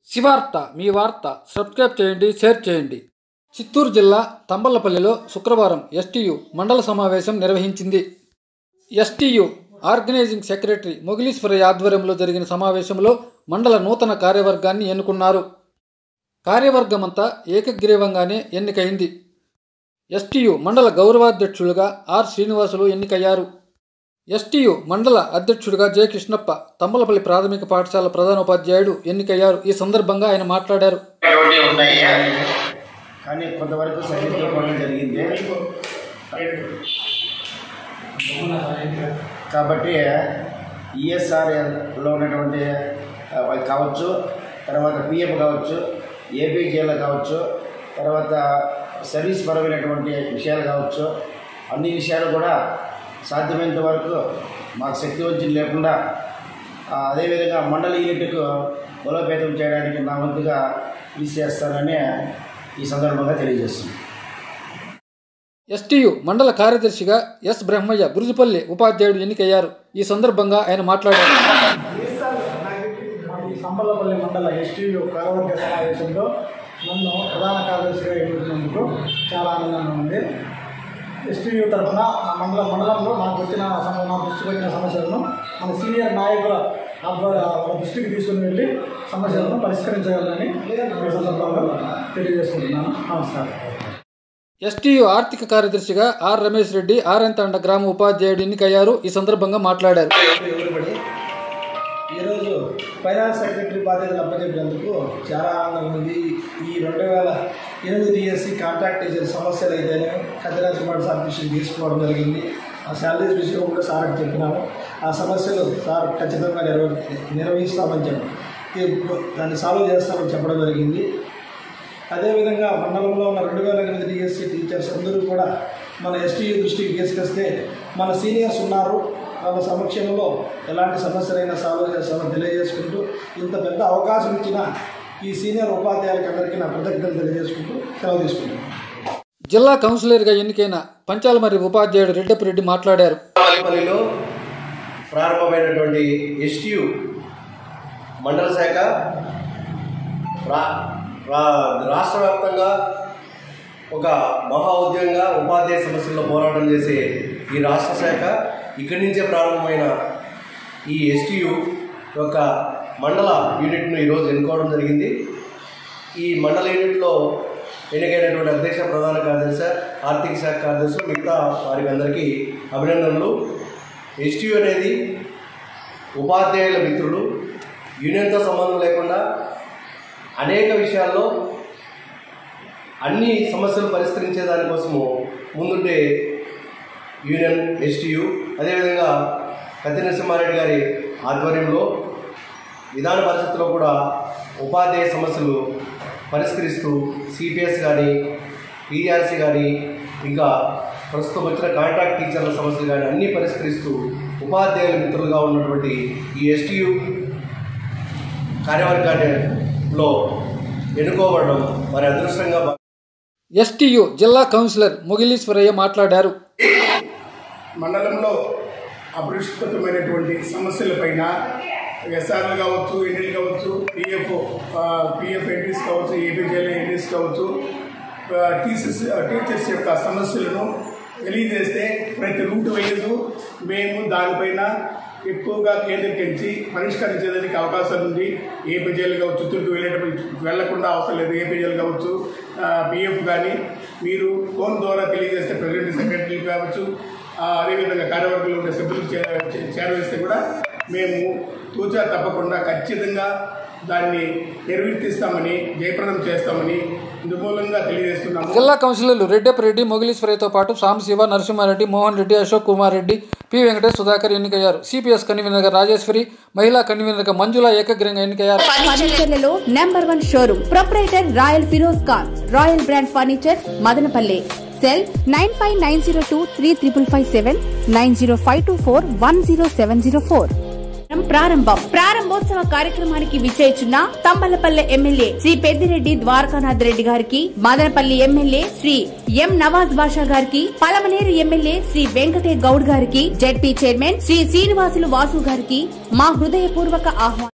శివార్త మీ వార్త సబ్స్క్రైబ్ చేయండి షేర్ చేయండి చిత్తూరు జిల్లా తంబలపల్లిలో శుక్రవారం ఎస్టీయు మండల సమావేశం నిర్వహించింది ఎస్టీయు ఆర్గనైజింగ్ సెక్రటరీ మొగిలీశ్వరయ్య ఆధ్వర్యంలో జరిగిన సమావేశంలో మండల నూతన కార్యవర్గాన్ని ఎన్నుకున్నారు కార్యవర్గమంతా ఏకగ్రీవంగానే ఎన్నికైంది ఎస్టీయు మండల గౌరవాధ్యక్షులుగా ఆర్ శ్రీనివాసులు ఎన్నికయ్యారు ఎస్టీయు మండల అధ్యక్షుడిగా జె కృష్ణప్ప తమ్మలపల్లి ప్రాథమిక పాఠశాల ప్రధానోపాధ్యాయుడు ఎన్నికయ్యారు ఈ సందర్భంగా ఆయన మాట్లాడారు అటువంటి ఉన్నాయి కానీ కొంతవరకు సరిదిద్దుకోవడం జరిగింది కాబట్టి ఈఎస్ఆర్లో ఉన్నటువంటి ఆ, అవి కావచ్చు తర్వాత పిఎఫ్ కావచ్చు ఏపీజేలు కావచ్చు తర్వాత సర్వీస్ పరమైనటువంటి విషయాలు కావచ్చు అన్ని విషయాలు కూడా సాధ్యమైనంత వరకు మాకు శక్తి వంచన లేకుండా ఆ, అదేవిధంగా మండల యూనిట్కు బలోపేతం చేయడానికి నా వంతుగా కృషి చేస్తానని ఈ సందర్భంగా తెలియజేస్తున్నాను ఎస్టీయు మండల కార్యదర్శిగా ఎస్ బ్రహ్మయ్య బురుజుపల్లి ఉపాధ్యాయుడు ఎన్నికయ్యారు ఈ సందర్భంగా ఆయన మాట్లాడారు ఈ సంబలపల్లి మండల ఎస్టీయు కార్యవర్గ సమావేశంలో నన్ను ప్రధాన కార్యదర్శిగా ఎన్నుకున్నందుకు చాలా ఆనందంగా ఉంది ఎస్టీయు తరఫున నా మండల మండలంలో నాకు వచ్చిన సమ- నా దృష్టికి వచ్చిన సమస్యలను మన సీనియర్ నాయకుల ఆధ్వర్య వాళ్ళ దృష్టికి తీసుకుని వెళ్ళి సమస్యలను పరిష్కరించగలనని ఈ సందర్భంగా తెలియజేసుకుంటున్నాను నమస్కారం ఎస్టీయు ఆర్థిక కార్యదర్శిగా ఆర్ రమేష్ రెడ్డి ఆర్ఎంతండ గ్రామ ఉపాధ్యాయుడు ఎన్నికయ్యారు ఈ సందర్భంగా మాట్లాడారు ఎవరిబడి ఈరోజు ఫైనాన్స్ సెక్రటరీ బాధ్యతలు అప్పచెప్పినందుకు చాలా ఆనందంగా ఉంది ఈ రెండు వేల ఎనిమిది డిఎస్సి కాంట్రాక్ట్ టీచర్ సమస్యలు అయితేనే ఖజానా సుమారు సార్ దృష్టికి తీసుకోవడం జరిగింది ఆ శాలరీస్ విషయం కూడా సార్కి చెప్పినాము ఆ సమస్యలు సార్ ఖచ్చితంగా నిర్వ నిర్వహిస్తామని చెప్పి ఈ- దాన్ని సాల్వ్ చేస్తామని చెప్పడం జరిగింది అదేవిధంగా మండలంలో ఉన్న రెండు వేల ఎనిమిది డిఎస్సి టీచర్స్ అందరూ కూడా మన ఎస్టీయూ దృష్టికి తీసుకొస్తే మన సీనియర్స్ ఉన్నారు వాళ్ళ సమక్షంలో ఎలాంటి సమస్యలైనా సాల్వ్ చేస్తామని తెలియజేసుకుంటూ ఇంత పెద్ద అవకాశం ఇచ్చిన ఈ సీనియర్ ఉపాధ్యాయులకి అందరికీ నా కృతజ్ఞతలు తెలియజేసుకుంటూ సెలవు తీసుకుంటున్నాను జిల్లా కౌన్సిలర్గా ఎన్నికైన పంచాలమర్రి ఉపాధ్యాయుడు రెడ్డప్పిరెడ్డి మాట్లాడారు తామలపల్లిలో ప్రారంభమైనటువంటి ఎస్టియు మండల శాఖ రా రా రాష్ట్ర వ్యాప్తంగా ఒక మహా ఉద్యమంగా ఉపాధ్యాయ సమస్యల్లో పోరాటం చేసే ఈ రాష్ట్ర శాఖ ఇక్కడి నుంచే ప్రారంభమైన ఈ ఎస్టియు యొక్క మండల యూనిట్ను ఈరోజు ఎన్నుకోవడం జరిగింది ఈ మండల యూనిట్లో ఎన్నికైనటువంటి అధ్యక్ష ప్రధాన కార్యదర్శి ఆర్థిక శాఖ కార్యదర్శి మిగతా వారికి అందరికీ అభినందనలు ఎస్టీయూ అనేది ఉపాధ్యాయుల మిత్రులు యూనియన్తో సంబంధం లేకుండా అనేక విషయాల్లో అన్ని సమస్యలు పరిష్కరించే దానికోసము ముందుండే యూనియన్ ఎస్టీయు అదేవిధంగా కత్తి నరసింహారెడ్డి గారి ఆధ్వర్యంలో విధాన పరిషత్తులో కూడా ఉపాధ్యాయ సమస్యలు పరిష్కరిస్తూ సిపిఎస్ కానీ పీఆర్సీ కానీ ఇంకా ప్రస్తుతం వచ్చిన కాంట్రాక్ట్ టీచర్ల సమస్యలు కానీ అన్నీ పరిష్కరిస్తూ ఉపాధ్యాయుల మిత్రులుగా ఉన్నటువంటి ఈ ఎస్టీయు కార్యవర్గాల్లో ఎన్నుకోబడడం వారి అదృష్టంగా భా- ఎస్టీయు జిల్లా కౌన్సిలర్ మొగిలీశ్వరయ్య మాట్లాడారు మండలంలో అపరిష్కృతమైనటువంటి సమస్యలపైన ఎస్ఆర్లు కావచ్చు ఎన్ఎల్ కావచ్చు పిఎఫ్ పిఎఫ్ ఎంట్రీస్ కావచ్చు ఏపీజీఎల్ ఎంట్రీస్ కావచ్చు టీచర్స్ టీచర్స్ యొక్క సమస్యలను తెలియజేస్తే ప్రతి రూట్ వైజ్ మేము దానిపైన ఎక్కువగా కేంద్రీకరించి పరిష్కరించేదానికి అవకాశం ఉంది ఏపీజీఎల్ కావచ్చు చిత్తూరుకు వెళ్ళేటప్పుడు వెళ్లకుండా అవసరం లేదు ఏపీజీఎల్ కావచ్చు పిఎఫ్ కానీ మీరు ఫోన్ ద్వారా తెలియజేస్తే ప్రెసిడెంట్ సెక్రటరీ కావచ్చు ఆ, అదేవిధంగా కార్యవర్గంలో ఉండే సభ్యులకు చే- చే- చేరవేస్తే కూడా మేము తూచా తప్పకుండా ఖచ్చితంగా దాన్ని నిర్వర్తిస్తామని జయప్రదం చేస్తామని ఇందుమూలంగా తెలియజేస్తున్నాము జిల్లా కౌన్సిలర్లు రెడ్డప్పిరెడ్డి మొగిలీశ్వరయ్యతో పాటు సాంబశివ నరసింహారెడ్డి మోహన్ రెడ్డి అశోక్ కుమార్ రెడ్డి పి వెంకటేష్ సుధాకర్ ఎన్నికయ్యారు సిపిఎస్ కన్వీనర్గా రాజేశ్వరి మహిళా కన్వీనర్గా మంజుల ఏకగ్రంగా ఎన్నికయ్యారు ఫర్నిచర్లలో number one showroom proprietor Royal Firoz Khan Royal brand furniture Madanapalle cell nine five nine zero two three triple five seven nine zero five two four one zero seven zero four ప్రారంభం ప్రారంభోత్సవ కార్యక్రమానికి విచ్చేచున్న తంబలపల్లె ఎమ్మెల్యే శ్రీ పెద్దిరెడ్డి ద్వారకానాథ్ రెడ్డి గారికి మదనపల్లి ఎమ్మెల్యే శ్రీ ఎం నవాజ్ బాషా గారికి పలమనేరు ఎమ్మెల్యే శ్రీ వెంకటే గౌడ్ గారికి ZP chairman Shri Srinivasulu Vasu గారికి మా హృదయపూర్వక ఆహ్వానం